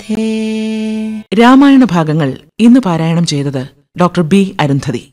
രാമായണ ഭാഗങ്ങൾ ഇന്ന് പാരായണം ചെയ്തത് ഡോക്ടർ ബി അരുന്ധതി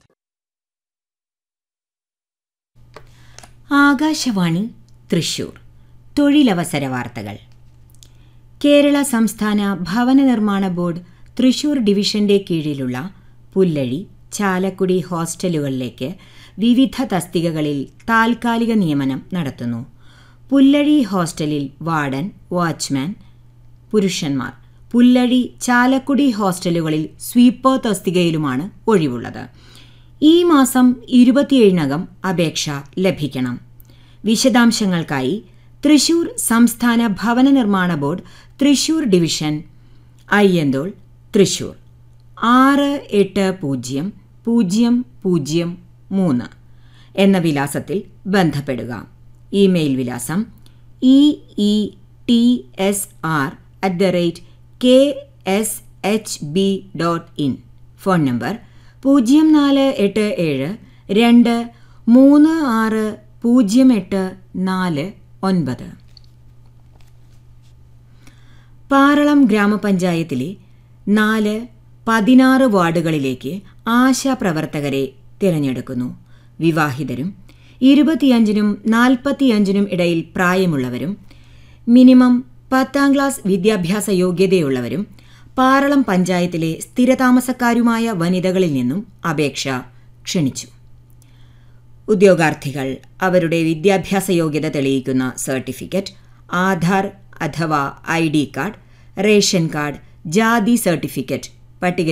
ആകാശവാണി തൃശൂർ തൊഴിലവസര വാർത്തകൾ കേരള സംസ്ഥാന ഭവന നിർമ്മാണ ബോർഡ് തൃശൂർ ഡിവിഷന്റെ കീഴിലുള്ള പുല്ലഴി ചാലക്കുടി ഹോസ്റ്റലുകളിലേക്ക് വിവിധ തസ്തികകളിൽ താൽക്കാലിക നിയമനം നടത്തുന്നു പുല്ലഴി ഹോസ്റ്റലിൽ വാർഡൻ വാച്ച്മാൻ പുരുഷന്മാർ പുല്ലഴി ചാലക്കുടി ഹോസ്റ്റലുകളിൽ സ്വീപ്പർ തസ്തികയിലുമാണ് ഒഴിവുള്ളത് ഈ മാസം ഇരുപത്തിയേഴിനകം അപേക്ഷ ലഭിക്കണം വിശദാംശങ്ങൾക്കായി തൃശൂർ സംസ്ഥാന ഭവന നിർമ്മാണ ബോർഡ് തൃശൂർ ഡിവിഷൻ അയ്യന്തോൾ തൃശൂർ ആറ് എട്ട് പൂജ്യം പൂജ്യം പൂജ്യം മൂന്ന് എന്ന വിലാസത്തിൽ ബന്ധപ്പെടുക ഇമെയിൽ വിലാസം E E T S R at the rate K S H B dot in phone number പൂജ്യം നാല് എട്ട് ഏഴ് രണ്ട് മൂന്ന് ആറ് പൂജ്യം എട്ട് നാല് ഒൻപത് പാറളം ഗ്രാമപഞ്ചായത്തിലെ നാല് പതിനാറ് വാർഡുകളിലേക്ക് ആശാപ്രവർത്തകരെ തിരഞ്ഞെടുക്കുന്നു വിവാഹിതരും ഇരുപത്തിയഞ്ചിനും നാൽപ്പത്തിയഞ്ചിനും ഇടയിൽ പ്രായമുള്ളവരും മിനിമം പത്താം ക്ലാസ് വിദ്യാഭ്യാസ യോഗ്യതയുള്ളവരും പാറളം പഞ്ചായത്തിലെ സ്ഥിരതാമസക്കാരുമായ വനിതകളിൽ നിന്നും അപേക്ഷ ക്ഷണിച്ചു ഉദ്യോഗാർത്ഥികൾ അവരുടെ വിദ്യാഭ്യാസ യോഗ്യത തെളിയിക്കുന്ന സർട്ടിഫിക്കറ്റ് ആധാർ അഥവാ I D card ration card ജാതി സർട്ടിഫിക്കറ്റ് പട്ടിക